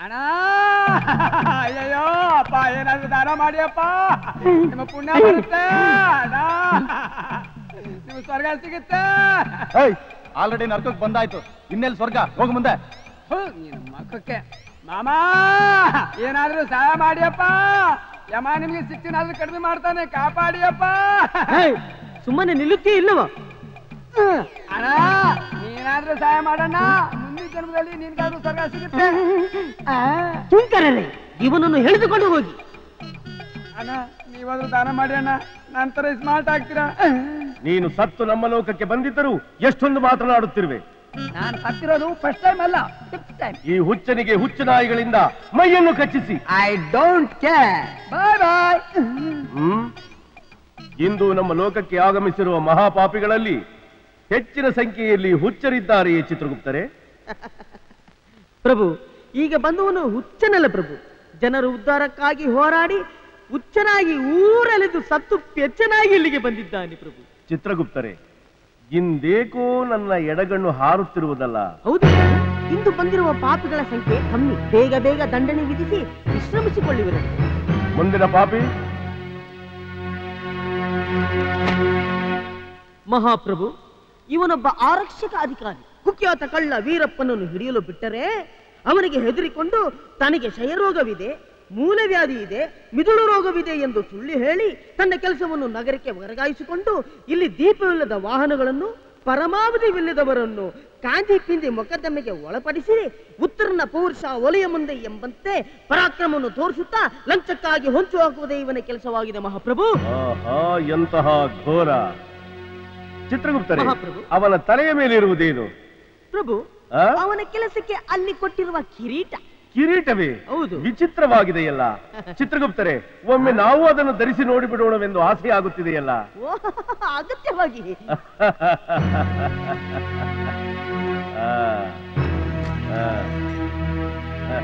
ಅಣ್ಣ ಅಯ್ಯಯ್ಯೋ ಅಪ್ಪ ಏನಾದ್ರು ದಾನ ಮಾಡಿ ಅಪ್ಪ ನಿಮ್ಮ ಪುಣ್ಯ ಬರುತ್ತೆ ಅಣ್ಣ ನಿಮ್ಮ ಸ್ವರ್ಗ ಸಿಗುತ್ತೆ ಆಲ್ರೆಡಿ ನರ್ಕಕ್ಕೆ ಬಂದಾಯ್ತು ಇನ್ನೆಲ್ಲಿ ಸ್ವರ್ಗ ಹೋಗು ಮುಂದೆ ಹು, ನಿನ್ನ ಮಕ್ಕಕ್ಕೆ ಮಾಮ ಏನಾದ್ರೂ ಸಹಾಯ ಮಾಡಿಯಪ್ಪ ಯಮ ನಿಮ್ಗೆ ಸಿಟ್ಟಿನಾದ್ರೂ ಕಡಿಮೆ ಮಾಡ್ತಾನೆ ಕಾಪಾಡಿಯಪ್ಪ ಸುಮ್ಮನೆ ನಿಲ್ಲುತ್ತೀ ಇಲ್ಲವ ಅಣ್ಣ ನೀನಾದ್ರೂ ಸಹಾಯ ಮಾಡೋಣ ಮುಂದಿನ ಜನ್ಮದಲ್ಲಿ ನಿನ್ಗಾದ್ರೂ ಸ್ವರ್ಗ ಸಿಗುತ್ತೆ ಆ, ಸುಂಕರರೇ ಇವನನ್ನು ಎಳೆದುಕೊಂಡು ಹೋಗಿ ಅಣ್ಣ ನೀವಾದ್ರೂ ದಾನ ಮಾಡಿ ಅಣ್ಣ ನಂತರ ಸ್ಮಾರ್ಟ್ ಆಗ್ತೀರಾ ನೀನು ಸತ್ತು ನಮ್ಮ ಲೋಕಕ್ಕೆ ಬಂದಿದ್ದರೂ ಎಷ್ಟೊಂದು ಮಾತನಾಡುತ್ತಿರುವೆ ನಾನು ಸತ್ತಿರೋದು ಫಸ್ಟ್ ಟೈಮ್ ಅಲ್ಲ ಫಿಫ್ತ್ ಟೈಮ್ ಈ ಹುಚ್ಚನಿಗೆ ಹುಚ್ಚು ನಾಯಿಗಳಿಂದ ಮೈಯನ್ನು ಕಚ್ಚಿಸಿ I don't care bye bye hmm ಇಂದು ನಮ್ಮ ಲೋಕಕ್ಕೆ ಆಗಮಿಸಿರುವ ಮಹಾಪಾಪಿಗಳಲ್ಲಿ ಹೆಚ್ಚಿನ ಸಂಖ್ಯೆಯಲ್ಲಿ ಹುಚ್ಚರಿದ್ದಾರೆಯೇ ಚಿತ್ರಗುಪ್ತರೆ ಪ್ರಭು ಈಗ ಬಂದವನು ಹುಚ್ಚನಲ್ಲ ಪ್ರಭು ಜನರ ಉದ್ಧಾರಕ್ಕಾಗಿ ಹೋರಾಡಿ ಹುಚ್ಚನಾಗಿ ಊರಲೆದು ಸತ್ತು ಪೆಚ್ಚನಾಗಿ ಇಲ್ಲಿಗೆ ಬಂದಿದ್ದಾನೆ ಪ್ರಭು ಚಿತ್ರಗುಪ್ತರೆ ಇಂದೇಕೋ ನನ್ನ ಎಡಗಣ್ಣು ಹಾರುತ್ತಿರುವುದಲ್ಲ ಹೌದು ಪ್ರಭು. ಇಂದು ಬಂದಿರುವ ಪಾಪಿಗಳ ಸಂಖ್ಯೆ ಕಮ್ಮಿ ಬೇಗ ಬೇಗ ದಂಡನೆ ವಿಧಿಸಿ ವಿಶ್ರಮಿಸಿಕೊಳ್ಳುವರು ಮುಂದಿನ ಪಾಪಿ ಮಹಾಪ್ರಭು ಇವನೊಬ್ಬ ಆರಕ್ಷಕ ಅಧಿಕಾರಿ ಕುಖ್ಯಾತ ಕಳ್ಳ ವೀರಪ್ಪನನ್ನು ಹಿಡಿಯಲು ಬಿಟ್ಟರೆ ಅವನಿಗೆ ಹೆದರಿಕೊಂಡು ತನಗೆ ಕ್ಷಯರೋಗವಿದೆ ಮೂಲವ್ಯಾಧಿ ಇದೆ ಮಿದುಳು ರೋಗವಿದೆ ಎಂದು ಸುಳ್ಳು ಹೇಳಿ ತನ್ನ ಕೆಲಸವನ್ನು ನಗರಕ್ಕೆ ವರ್ಗಾಯಿಸಿಕೊಂಡು ಇಲ್ಲಿ ದೀಪವಿಲ್ಲದ ವಾಹನಗಳನ್ನು ಪರಮಾವಧಿವಿಲ್ಲದವರನ್ನು ಕಾಂತಿ ಪಿಂದಿ ಮೊಕದ್ದಮೆಗೆ ಒಳಪಡಿಸಿ ಉತ್ತರನ ಪೌರುಷ ಒಲೆಯ ಮುಂದೆ ಎಂಬಂತೆ ಪರಾಕ್ರಮವನ್ನು ತೋರಿಸುತ್ತಾ ಲಂಚಕ್ಕಾಗಿ ಹೊಂಚು ಹಾಕುವುದೇ ಇವನ ಕೆಲಸವಾಗಿದೆ ಮಹಾಪ್ರಭು ಆಹಾ ಎಂತಹ ಘೋರ ಚಿತ್ರಗುಪ್ತರೆ ಮಹಾಪ್ರಭು. ಅವನ ತಲೆಯ ಮೇಲೆ ಇರುವುದೇನು ಪ್ರಭು ಆ? ಅವನ ಕೆಲಸಕ್ಕೆ ಅಲ್ಲಿ ಕೊಟ್ಟಿರುವ ಕಿರೀಟ ಕಿರೀಟವೇ ಹೌದು. ವಿಚಿತ್ರವಾಗಿದೆಯಲ್ಲ ಚಿತ್ರಗುಪ್ತರೆ ಒಮ್ಮೆ ನಾವು ಅದನ್ನು ಧರಿಸಿ ನೋಡಿಬಿಡೋಣವೆಂದು ಆಸೆ ಆಗುತ್ತಿದೆಯಲ್ಲ ಓ, ಅಗತ್ಯವಾಗಿ ಆ, ಆ, ಆ.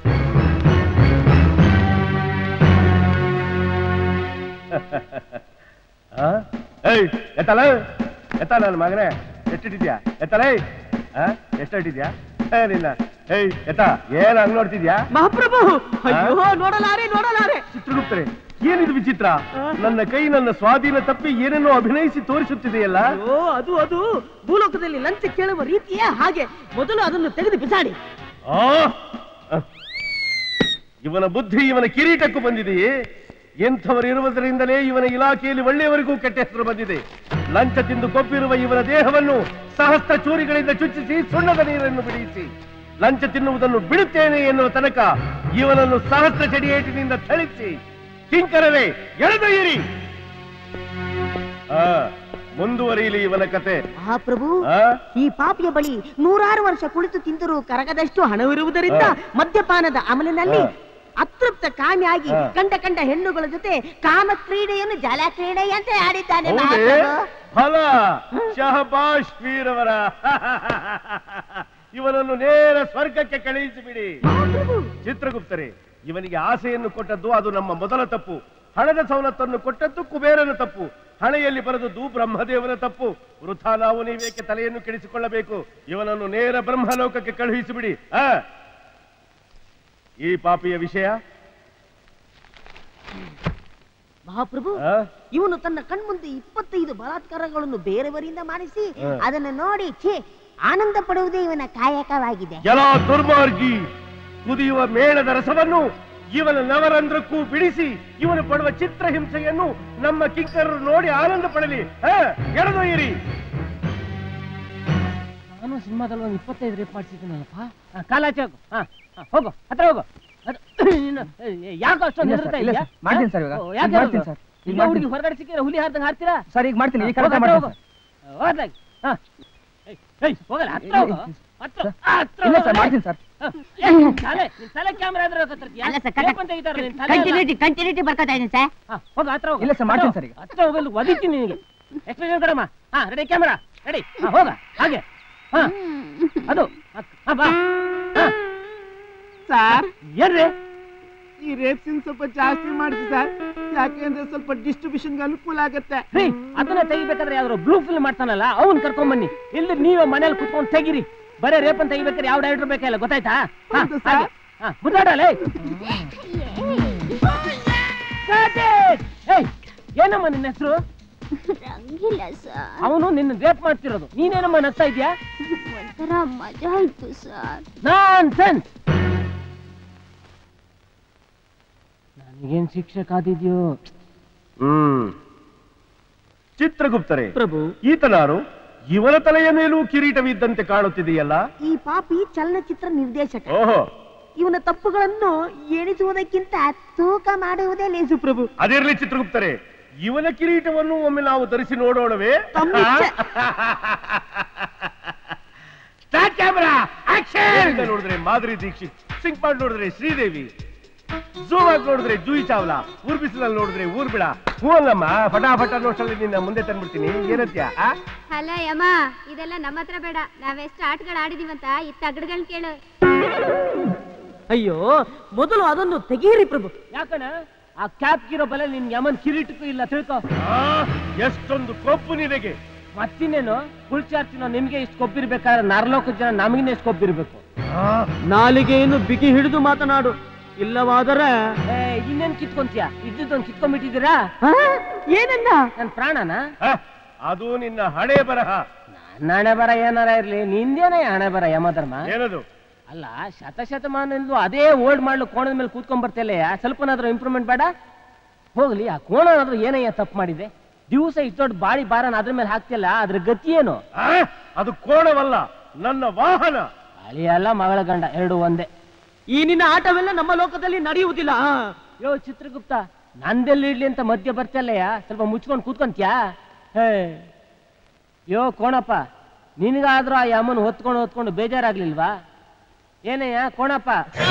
ಆ? ಏಯ್ ಎತ್ತಲ ಎತ್ತ ನನ್ನ ಮಗನೇ ಎಷ್ಟಿಟ್ಟಿದ್ಯಾ ಎತ್ತಲೇ ಎಷ್ಟಿಟ್ಟಿದ್ಯಾ ಏ ನಿನ್ನ ಏಯ್ ಎತ್ತ ಏನ್ ಹಂಗ್ ನೋಡ್ತಿದ್ಯಾ ಮಹಾಪ್ರಭು ಅಯ್ಯೋ ನೋಡಲಾರೆ ನೋಡಲಾರೆ ಚಿತ್ರಗುಪ್ತರೆ ಏನಿದು ವಿಚಿತ್ರ ನನ್ನ ಕೈ ನನ್ನ ಸ್ವಾಧೀನ ತಪ್ಪಿ ಏನನ್ನೋ ಅಭಿನಯಿಸಿ ತೋರಿಸುತ್ತಿದೆಯಲ್ಲ ಅಯ್ಯೋ ಅದು ಅದು ಭೂಲೋಕದಲ್ಲಿ ಲಂಚ ಕೇಳುವ ರೀತಿಯೇ ಹಾಗೆ ಮೊದಲು ಅದನ್ನು ತೆಗೆದು ಬಿಸಾಡಿ ಆ! ಇವನ ಬುದ್ಧಿ ಇವನ ಕಿರೀಟಕ್ಕೂ ಬಂದಿದೆಯೇ ಎಂಥವರಿರುವುದರಿಂದಲೇ ಇವನ ಇಲಾಖೆಯಲ್ಲಿ ಒಳ್ಳೆಯವರಿಗೂ ಕೆಟ್ಟ ಹೆಸರು ಬಂದಿದೆ ಲಂಚ ತಿಂದು ಕೊಬ್ಬಿರುವ ಇವನ ದೇಹವನ್ನು ಸಹಸ್ರ ಚೂರಿಗಳಿಂದ ಚುಚ್ಚಿಸಿ ಸುಣ್ಣದ ನೀರನ್ನು ಬಿಡಿಸಿ ಲಂಚ ತಿನ್ನುವುದನ್ನು ಬಿಡುತ್ತೇನೆ ಎನ್ನುವ ತನಕ ಇವನನ್ನು ಸಹಸ್ರ ಚಡಿಯೇಟಿನಿಂದ ಥಳಿಸಿ ಕಿಂಕರವೇ ಎಳೆದೊಯ್ಯಿರಿ ಆ, ಮುಂದುವರಿಯಲಿ ಇವನ ಕತೆ ಮಹಾಪ್ರಭು ಆ? ಈ ಪಾಪಿಯ ಬಳಿ ನೂರಾರು ವರ್ಷ ಕುಳಿತು ತಿಂದರೂ ಕರಗದಷ್ಟು ಹಣವಿರುವುದರಿಂದ ಹಾ. ಮದ್ಯಪಾನದ ಅಮಲಿನಲ್ಲಿ ಹಾ. ಅತೃಪ್ತ ಕಾಮಿಯಾಗಿ ಹಾ. ಕಂಡ ಕಂಡ ಹೆಣ್ಣುಗಳ ಜೊತೆ ಕಾಮ ಕ್ರೀಡೆಯನ್ನು ಜಲ ಕ್ರೀಡೆಯಂತೆ ಆಡಿದ್ದಾನೆ ಹೌದೇ ಮಹಾಪ್ರಭು ಫಲ ಶಹಬಾಷ್ ವೀರವರ ಇವನನ್ನು ನೇರ ಸ್ವರ್ಗಕ್ಕೆ ಕಳುಹಿಸಿಬಿಡಿ ಚಿತ್ರಗುಪ್ತರೆ ಇವನಿಗೆ ಆಸೆಯನ್ನು ಕೊಟ್ಟದ್ದು ಅದು ನಮ್ಮ ಮೊದಲ ತಪ್ಪು ಹಣದ ಸವಲತ್ತನ್ನು ಕೊಟ್ಟದ್ದು ಕುಬೇರನ ತಪ್ಪು ಹಣೆಯಲ್ಲಿ ಬರೆದದ್ದು ಬ್ರಹ್ಮದೇವನ ತಪ್ಪು ವೃಥಾ ನಾವು ನೀವೇಕೆ ತಲೆಯನ್ನು ಕೆಡಿಸಿಕೊಳ್ಳಬೇಕು ಇವನನ್ನು ನೇರ ಬ್ರಹ್ಮಲೋಕಕ್ಕೆ ಕಳುಹಿಸಿಬಿಡಿ ಆ ಈ ಪಾಪಿಯ ವಿಷಯ ಮಹಾಪ್ರಭು ಆ? ಇವನು ತನ್ನ ಕಣ್ಮುಂದೆ ಇಪ್ಪತ್ತೈದು ಬಲಾತ್ಕಾರಗಳನ್ನು ಬೇರೆಯವರಿಂದ ಮಾಡಿಸಿ ಹಾ. ಅದನ್ನು ನೋಡಿ ಛೇ ಆನಂದ ಪಡುವುದೇ ಇವನ ಕಾಯಕವಾಗಿದೆ ಎಲ್ಲ ದುರ್ಮಾರ್ಗಿ ಕುದಿಯುವ ಮೇಳದ ರಸವನ್ನು ಇವನ ನವರಂಧ್ರಕ್ಕೂ ಬಿಡಿಸಿ ಇವನು ಪಡುವ ಚಿತ್ರಹಿಂಸೆಯನ್ನು ನಮ್ಮ ಕಿಂಕರರು ನೋಡಿ ಆನಂದ ಪಡಲಿ ಆ, ಎಳೆದೊಯ್ಯಿರಿ ನಾನು ಸಿನಿಮಾದಲ್ಲಿ ಒಂದು ಇಪ್ಪತ್ತೈದು ರೇಪ್ ಮಾಡಿಸಿದ್ದೀನಲ್ಲಪ್ಪ ಕಾಲಾಚೆ ಹೋಗು ಹಾ ಹಾ, ಹೋಗು ಹತ್ರ ಹೋಗು ಅದು ನೀನು, ಏ, ಯಾಕೆ ಅಷ್ಟೊಂದು ಇಲ್ಲ ಹೆದರ್ತಾ ಸರ್, ಇಲ್ಲ ಇದೀಯಾ? ಸರ್, ಮಾಡ್ತೀನಿ ಸರ್ ಇವಾಗ. ಓ, ಈಗ ಯಾಕೆ ಮಾಡ್ತೀನಿ ಹೆದರೋದು? ಸರ್, ಈಗ ಈಗ ಮಾಡ್ತೀನಿ. ಹುಡುಗಿ ಹೊರಗಡೆ ಸಿಕ್ಕಿದ್ರೆ ಹುಲಿ ಹಾರ್ದಂಗೆ ಹಾರ್ತೀರಾ ಸರ್ ಈಗ ಮಾಡ್ತೀನಿ ಈ ಹೋಗು, ಕೆಲಸ ಹತ್ರ ಮಾಡ್ತೀನಿ ಹೋಗು. ಸರ್. ಹೋಗ್ಲಾಗ. ಹಾ. ಏಯ್, ಏಯ್, ಹೋಗಲ್ಲ, ಹತ್ರ ಇಲ್ಲ, ಹೋಗು. ಇಲ್ಲ, ಹತ್ರ, ಸರ್. ಹತ್ರ ಇಲ್ಲ ಸರ್ ಹೋಗಲ್ಲ. ಮಾಡ್ತೀನಿ ಸರ್ ಹಾ, ಏ, ನಿನ್ ತಲೆ ನಿನ್ ತಲೆ ಕ್ಯಾಮ್ರಾ ಎದುರು ಹೋಗತ್ತಿರ್ತೀಯ? ಅಲ್ಲ ಸರ್ ಟೇಪ್ ಅಂತ ತೆಗಿತಾರೆ ನಿನ್ ತಲೆ ಅಲ್ಲ. ಕಂಟಿನ್ಯೂಟಿ ಕಂಟಿನ್ಯೂಟಿ ಬರ್ಕೋತಾ ಇದ್ದೀನಿ ಸರ್ ಹಾ, ಹೋಗು, ಹತ್ರ ಹೋಗು. ಇಲ್ಲ ಸರ್, ಮಾಡ್ತೀನಿ ಹತ್ರ ಸರ್ ಈಗ. ಹೋಗು. ಹತ್ರ ಹೋಗಲು ಒದಿತೀನಿ ನಿನಗೆ ಎಕ್ಸ್ಪ್ರೆಷನ್ ಕಡಮ್ಮ ಹಾ ರೆಡಿ ಕ್ಯಾಮ್ರಾ ರೆಡಿ ಹಾ ಹೋಗ ಹಾಗೆ ಹಾ ಅದು ಹಾ, ಹಾ, ಬಾ ಹಾ ಸರ್ ಏನ್ರಿ ಈ ರೇಪ್ ಸೀನ್ ಸ್ವಲ್ಪ ಜಾಸ್ತಿ ಮಾಡಿಸಿ ಸರ್ ಯಾಕೆಂದ್ರೆ ಸ್ವಲ್ಪ ಡಿಸ್ಟ್ರಿಬ್ಯೂಷನ್ಗೆ ಅನುಕೂಲ ಆಗುತ್ತೆ ರೀ ಅದನ್ನ ತೆಗಿಬೇಕಾದ್ರೆ ಯಾವ್ದಾರು ಬ್ಲೂ ಫಿಲ್ಮ್ ಮಾಡ್ತಾನಲ್ಲ ಅವನ್ ಕರ್ಕೊಂಡ್ ಬನ್ನಿ ಇಲ್ಲಿ ನೀವೇ ಮನೇಲಿ ಕುತ್ಕೊಂಡು ತೆಗಿರಿ ಬರೇ ರೇಪ್ ಅಂತ ತೆಗಿಬೇಕಾದ್ರೆ ಯಾವ ಡೈರೆಕ್ಟರ್ ಬೇಕಲ್ಲ ಗೊತ್ತಾಯ್ತಾ ಹಾ, ಹೌದು ಸರ್. ಹಾಗೆ. ಹಾ ಮುದ್ದಾಡಲೇ ಏಯ್ ಏನಮ್ಮ ನಿನ್ನ ಹೆಸರು ರಂಗಿಲ್ಲ ಸರ್ ಅವನು ನಿನ್ನ ರೇಪ್ ಮಾಡ್ತಿರೋದು ನೀನೇನಮ್ಮ ನಗ್ತಾ ಇದ್ಯಾ ಒಂಥರ ಮಜಾ ಆಯ್ತು ಸರ್ ನಾನ್ ಸೆನ್ಸ್ ನನಗೇನ್ ಶಿಕ್ಷೆ ಕಾದಿದ್ಯೋ ಹ್ಮ್ ಚಿತ್ರಗುಪ್ತರೆ ಪ್ರಭು ಈತನಾರು ಇವನ ತಲೆಯ ಮೇಲೂ ಕಿರೀಟವಿದ್ದಂತೆ ಕಾಣುತ್ತಿದೆಯಲ್ಲ ಈ ಪಾಪಿ ಚಲನಚಿತ್ರ ನಿರ್ದೇಶಕ ಓಹೋ ಇವನ ತಪ್ಪುಗಳನ್ನು ಎಣಿಸುವುದಕ್ಕಿಂತ ತೂಕ ಮಾಡುವುದೇ ಲೇಸು ಪ್ರಭು ಅದಿರ್ಲಿ ಚಿತ್ರಗುಪ್ತರೆ ಇವನ ಕಿರೀಟವನ್ನು ಒಮ್ಮೆ ನಾವು ಧರಿಸಿ ನೋಡೋಣವೇ ತಮ್ಮಿಚ್ಛೆ. ಸ್ಟಾರ್ಟ್ ಕ್ಯಾಮರಾ ಆಕ್ಷನ್ ನೋಡಿದ್ರೆ ಮಾಧುರಿ ದೀಕ್ಷಿತ್ ಸಿಂಕ್ ಮಾಡಿ ನೋಡಿದ್ರೆ ಶ್ರೀದೇವಿ ಝೂಮ್ ಆಗಿ ನೋಡಿದ್ರೆ ಜೂಯಿ ಚಾವ್ಲಾ ಊರ್ ಬಿಸಿಲಲ್ಲಿ ನೋಡಿದ್ರೆ ಊರ್ ಬಿಡ ಹೂ ಅಲ್ಲಮ್ಮ ಫಟಾಫಟ ನೋಡ್ಸಲ್ಲಿ ನಿನ್ನ ಮುಂದೆ ತಂದ್ಬಿಡ್ತೀನಿ ಏನತ್ಯ ಅಲ್ಲ ಯಮ ಇದೆಲ್ಲ ನಮ್ಮ ಹತ್ರ ಬೇಡ ನಾವೆಷ್ಟು ಆಟಗಳು ಆಡಿದೀವಂತ ಈ ತಗಡ್ಗಳ್ ಕೇಳು ಅಯ್ಯೋ ಮೊದಲು ಅದನ್ನು ತೆಗೀರಿ ಪ್ರಭು ಯಾಕಣ ಆ ಕ್ಯಾಪ್ ಇರೋ ಬಲೆ ನಿನ್ ಯಮನ್ ಕಿರೀಟಕ್ಕೂ ಇಲ್ಲ ತಿಳ್ಕೊ ಎಷ್ಟೊಂದು ಕೊಬ್ಬು ನಿನಗೆ ಮತ್ತಿನ್ನೇನು ಕುಳ್ಚಾರ್ತಿನೋ ನಿಮ್ಗೆ ಇಷ್ಟು ಕೊಬ್ಬಿರ್ಬೇಕಾದ್ರೆ ನರಲೋಕ ಜನ ನಮಗಿನ ಎಷ್ಟು ಕೊಬ್ಬಿರ್ಬೇಕು ನಾಲಿಗೆಯನ್ನು ಬಿಗಿ ಹಿಡಿದು ಮಾತನಾಡು ಇಲ್ಲವಾದರೆ ಏ ಇನ್ನೇನ್ ಕಿತ್ಕೊಂತೀಯ ಇದ್ದದ್ದೊಂದು ಕಿತ್ಕೊಂಡ್ಬಿಟ್ಟಿದ್ದೀರಾ ಏನನ್ನ ನನ್ ಪ್ರಾಣನ ಹ? ಅದು ನಿನ್ನ ಹಣೆ ಬರಹ ನನ್ನ ಹಣೆ ಬರ ಏನಾರ ಇರ್ಲಿ ನಿಂದೇನೆ ಹಣೆ ಬರ ಯಮಧರ್ಮ ಏನದು ಅಲ್ಲ ಶತಶತಮಾನದಿಂದಲೂ ಅದೇ ಓಲ್ಡ್ ಮಾಡ್ಲು ಕೋಣದ ಮೇಲೆ ಕೂತ್ಕೊಂಡ್ ಬರ್ತಿಲ್ಲ ಸ್ವಲ್ಪನಾದ್ರೂ ಇಂಪ್ರೂವ್ಮೆಂಟ್ ಬೇಡ ಹೋಗ್ಲಿ ಆ ಕೋಣನಾದ್ರೂ ಏನಯ್ಯ ತಪ್ಪು ಮಾಡಿದೆ ದಿವಸ ಇಷ್ಟು ದೊಡ್ಡ ಬಾಡಿ ಬಾರನ ಅದ್ರ ಮೇಲೆ ಹಾಕ್ತಿಲ್ಲ ಅದ್ರ ಗತಿ ಏನು ಆ? ಅದು ಕೋಣವಲ್ಲ ನನ್ನ ವಾಹನ ಅಳಿಯಲ್ಲ ಮಗಳ ಗಂಡ ಎರಡು ಒಂದೇ ಈ ನಿನ್ನ ಆಟವೆಲ್ಲ ನಮ್ಮ ಲೋಕದಲ್ಲಿ ನಡೆಯುವುದಿಲ್ಲ ಯೋ ಚಿತ್ರಗುಪ್ತ ನಂದೆಲ್ಲಿ ಇಡ್ಲಿ ಅಂತ ಮಧ್ಯ ಬರ್ತಿಲ್ಲಯ್ಯ ಸ್ವಲ್ಪ ಮುಚ್ಕೊಂಡು ಕೂತ್ಕೊಂತ್ಯಾ ಹೇ ಯೋ ಕೋಣಪ್ಪ ನಿನಗಾದ್ರೂ ಆ ಯಮ್ಮನ್ ಹೊತ್ಕೊಂಡು ಹೊತ್ಕೊಂಡು ಬೇಜಾರಾಗ್ಲಿಲ್ವಾ ಏನಯ್ಯ ಕೋಣಪ್ಪ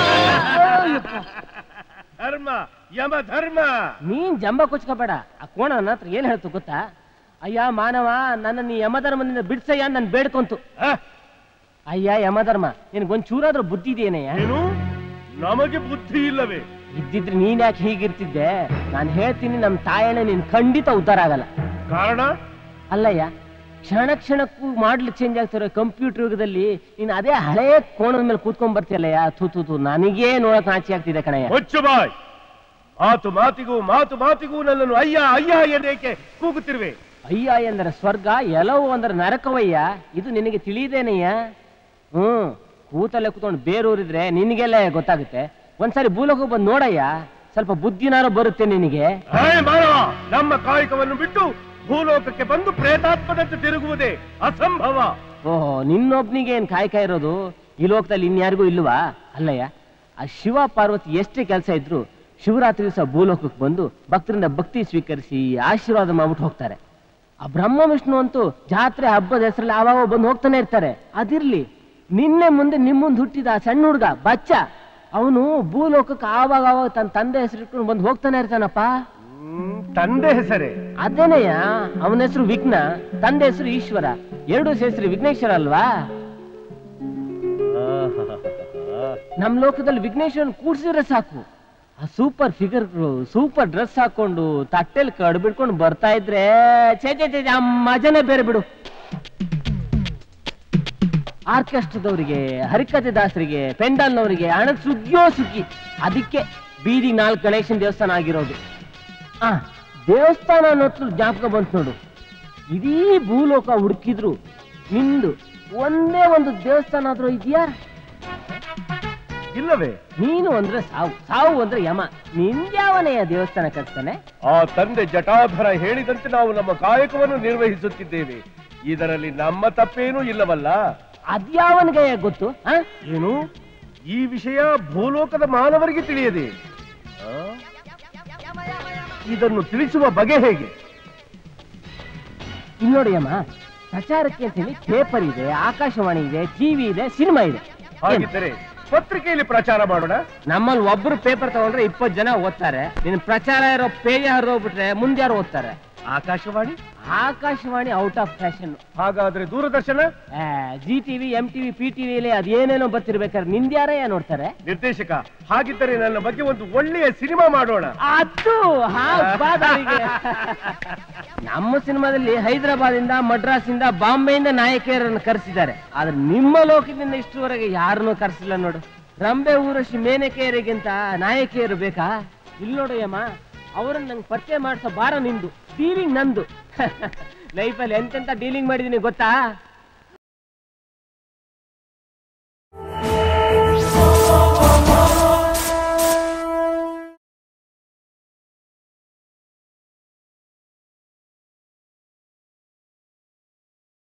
ಧರ್ಮ ಯಮ ಧರ್ಮ ನೀನ್ ಜಂಬ ಕೊಚ್ಕೋಬೇಡ ಆ ಕೋಣ ನನ್ನ ಹತ್ರ ಏನ್ ಹೇಳ್ತು ಗೊತ್ತಾ ಅಯ್ಯ ಮಾನವ ನನ್ನ ನೀ ಯಮಧರ್ಮದಿಂದ ಬಿಡ್ಸಯ್ಯ ನನ್ ಬೇಡ್ಕೊಂತು ಆ? ಅಯ್ಯ ಯಮಧರ್ಮ ನಿನಗೊಂದ್ ಚೂರಾದ್ರೂ ಬುದ್ಧಿ ಇದೆಯೇನಯ್ಯ ಏನು ನಮಗೆ ಬುದ್ಧಿ ಇಲ್ಲವೇ ಇದ್ದಿದ್ರೆ ನೀನ್ ಯಾಕೆ ಹೀಗಿರ್ತಿದ್ದೆ ನಾನು ಹೇಳ್ತೀನಿ ನಮ್ ತಾಯಣ್ಣ ನೀನ್ ಖಂಡಿತ ಉದ್ಧಾರ ಆಗಲ್ಲ ಕಾರಣ ಅಲ್ಲಯ್ಯ ಕ್ಷಣ ಕ್ಷಣಕ್ಕೂ ಮಾಡ್ಲಿ ಚೇಂಜ್ ಆಗ್ತಿರೋ ಕಂಪ್ಯೂಟರ್ ಯುಗದಲ್ಲಿ ನೀನ್ ಅದೇ ಹಳೇ ಕೋಣದ ಮೇಲೆ ಕೂತ್ಕೊಂಡ್ ಬರ್ತಿಯಲ್ಲಯ್ಯ ಥೂ ಥೂ ಥೂ ನನಗೇ ನೋಡಕ್ ನಾಚಿ ಆಗ್ತಿದೆ ಕಣಯ್ಯ ಮುಚ್ಚು ಬಾಯ್ ಮಾತು ಮಾತಿಗೂ ಮಾತು ಮಾತಿಗೂ ನನ್ನನ್ನು ಅಯ್ಯ ಅಯ್ಯ ಎಂದೇಕೆ ಕೂಗುತ್ತಿರುವೆ ಅಯ್ಯ ಎಂದರೆ ಸ್ವರ್ಗ ಎಲ್ಲವೂ ಅಂದ್ರೆ ನರಕವಯ್ಯ ಇದು ನಿನಗೆ ತಿಳಿದೇನಯ್ಯ ಹ್ಮ್ ಕೂತಲ್ಲೇ ಕೂತ್ಕೊಂಡು ಬೇರೂರಿದ್ರೆ ನಿನಗೆಲ್ಲ ಗೊತ್ತಾಗುತ್ತೆ ಒಂದ್ಸಾರಿ ಭೂಲೋಕ ಬಂದು ನೋಡಯ್ಯ ಸ್ವಲ್ಪ ಬುದ್ಧಿನಾರು ಬರುತ್ತೆ ನಿನಗೆ ಹಾಯ್ ಮಾನವ ನಮ್ಮ ಕಾಯಕವನ್ನು ಬಿಟ್ಟು ಭೂಲೋಕಕ್ಕೆ ಬಂದು ಪ್ರೇತಾತ್ಮದಂತೆ ತಿರುಗುವುದೇ ಅಸಂಭವ ಓಹೋ ನಿನ್ನೊಬ್ನಿಗೆ ಏನ್ ಕಾಯ್ಕ ಇರೋದು ಈ ಲೋಕದಲ್ಲಿ ಇನ್ಯಾರಿಗೂ ಇಲ್ವಾ ಅಲ್ಲಯ್ಯ ಆ ಶಿವ ಪಾರ್ವತಿ ಎಷ್ಟೇ ಕೆಲಸ ಇದ್ರು ಶಿವರಾತ್ರಿ ದಿವಸ ಭೂಲೋಕಕ್ಕೆ ಬಂದು ಭಕ್ತರಿಂದ ಭಕ್ತಿ ಸ್ವೀಕರಿಸಿ ಆಶೀರ್ವಾದ ಮಾಡ್ಬಿಟ್ಟು ಹೋಗ್ತಾರೆ ಆ ಬ್ರಹ್ಮ ವಿಷ್ಣು ಅಂತೂ ಜಾತ್ರೆ ಹಬ್ಬದ ಹೆಸರಲ್ಲಿ ಆವಾಗ ಬಂದು ಹೋಗ್ತಾನೆ ಇರ್ತಾರೆ ಅದಿರ್ಲಿ ನಿನ್ನೆ ಮುಂದೆ ನಿಮ್ಮ ಮುಂದೆ ಹುಟ್ಟಿದ ಆ ಸಣ್ಣ ಹುಡುಗ ಬಚ್ಚ ಅವನು ಭೂಲೋಕಕ್ಕೆ ಆವಾಗ ಆವಾಗ ತನ್ನ ತಂದೆ ಹೆಸರಿಟ್ಕೊಂಡು ಬಂದು ಹೋಗ್ತಾನೆ ಇರ್ತಾನಪ್ಪ ಹ್ಮ್, ತಂದೆ ಹೆಸರೇ ಅದೇನಯ್ಯ ಅವನ ಹೆಸರು ವಿಘ್ನ ತಂದೆ ಹೆಸರು ಈಶ್ವರ ಎರಡು ಹೆಸರು ವಿಘ್ನೇಶ್ವರ ಅಲ್ವಾ ನಮ್ ಲೋಕದಲ್ಲಿ ವಿಘ್ನೇಶ್ವರನ್ ಕೂಡ್ಸಿದ್ರೆ ಸಾಕು ಆ ಸೂಪರ್ ಫಿಗರ್ ಸೂಪರ್ ಡ್ರೆಸ್ ಹಾಕೊಂಡು ತಟ್ಟೆಲ್ ಕಡ್ ಬಿಡ್ಕೊಂಡು ಬರ್ತಾ ಇದ್ರೆ ಛೇ ಛೇ ಛೇ ಛೇ, ಆ ಮಜನೇ ಬೇರೆ ಬಿಡು ಆರ್ಕೆಸ್ಟ್ರದವರಿಗೆ ಹರಿಕತೆ ದಾಸರಿಗೆ ಪೆಂಡಲ್ನವರಿಗೆ ಹಣದ ಸುಗ್ಗಿಯೋ ಸುಗ್ಗಿ ಅದಕ್ಕೆ ಬೀದಿ ನಾಲ್ಕು ಗಣೇಶನ್ ದೇವಸ್ಥಾನ ಆಗಿರೋದು ಆ ದೇವಸ್ಥಾನ ಅನ್ನೋತ್ರ ಜ್ಞಾಪಕ ಬಂತು ನೋಡು ಇಡೀ ಭೂಲೋಕ ಹುಡುಕಿದ್ರು ನಿಂದು ಒಂದೇ ಒಂದು ದೇವಸ್ಥಾನ ಆದ್ರೂ ಇದೆಯಾ ಇಲ್ಲವೇ ನೀನು ಅಂದ್ರೆ ಸಾವು ಸಾವು ಅಂದ್ರೆ ಯಮ ನಿಂದ್ಯಾವನೆಯ ದೇವಸ್ಥಾನ ಕಟ್ತಾನೆ ಆ ತಂದೆ ಜಟಾಧರ ಹೇಳಿದಂತೆ ನಾವು ನಮ್ಮ ಕಾಯಕವನ್ನು ನಿರ್ವಹಿಸುತ್ತಿದ್ದೇವೆ ಇದರಲ್ಲಿ ನಮ್ಮ ತಪ್ಪೇನೂ ಇಲ್ಲವಲ್ಲ ಅದ್ಯಾವನಿಗೆ ಗೊತ್ತು ಆ? ಏನು ಈ ವಿಷಯ ಭೂಲೋಕದ ಮಾನವರಿಗೆ ತಿಳಿಯದೆ ಆ? ಇದನ್ನು ತಿಳಿಸುವ ಬಗೆ ಹೇಗೆ ಇಲ್ಲಿ ನೋಡಿ ಅಮ್ಮ ಪ್ರಚಾರಕ್ಕೆ ಅಂತ ಹೇಳಿ ಪೇಪರ್ ಇದೆ ಆಕಾಶವಾಣಿ ಇದೆ ಟಿವಿ ಇದೆ ಸಿನಿಮಾ ಇದೆ ಏನು? ಹಾಗಿದ್ದರೆ ಪತ್ರಿಕೆಯಲ್ಲಿ ಪ್ರಚಾರ ಮಾಡೋಣ ನಮ್ಮಲ್ಲಿ ಒಬ್ರು ಪೇಪರ್ ತಗೊಂಡ್ರೆ ಇಪ್ಪತ್ತು ಜನ ಓದ್ತಾರೆ ನಿನ್ ಪ್ರಚಾರ ಇರೋ ಪೇಜ್ ಹರಿದೋಗ್ಬಿಟ್ರೆ ಮುಂದೆ ಯಾರು ಓದ್ತಾರೆ Akashvani Akashvani out of fashion ಹಾಗಾದ್ರೆ Doordarshan Zee TV M TV P ಟಿವಿಲಿ ಅದೇನೇನೋ ಬರ್ತಿರ್ಬೇಕಾದ್ರೆ ನಿಂದ್ಯಾರೇ ನೋಡ್ತಾರೆ ನಿರ್ದೇಶಕ ಹಾಗಿದ್ದರೆ ನನ್ನ ಬಗ್ಗೆ ಒಂದು ಒಳ್ಳೆಯ ಸಿನಿಮಾ ಮಾಡೋಣ ಅದು ಹಾಗೆ ನಮ್ಮ ಸಿನಿಮಾದಲ್ಲಿ ಹೈದರಾಬಾದ್ ಇಂದ ಮಡ್ರಾಸ್ ಇಂದ ಬಾಂಬೆಯಿಂದ ನಾಯಕಿಯರನ್ನು ಕರೆಸಿದ್ದಾರೆ ಆದ್ರೆ ನಿಮ್ಮ ಲೋಕದಿಂದ ಇಷ್ಟುವರೆಗೆ ಯಾರನ್ನೂ ಕರೆಸಿಲ್ಲ ನೋಡು ರಂಬೆ ಊರಶಿ ಮೇನಕೆಯರಿಗಿಂತ ನಾಯಕಿಯರು ಬೇಕಾ ಇಲ್ಲಿ ನೋಡಯ್ಯಮ್ಮ ಅವ್ರನ್ನ ನಂಗೆ ಪರಿಚಯ ಮಾಡಿಸೋ ಬಾರ ನಿಂದು ಡೀಲಿಂಗ್ ನಂದು ಲೈಫಲ್ಲಿ ಎಂತೆಂತ ಡೀಲಿಂಗ್ ಮಾಡಿದೀನಿ ಗೊತ್ತಾ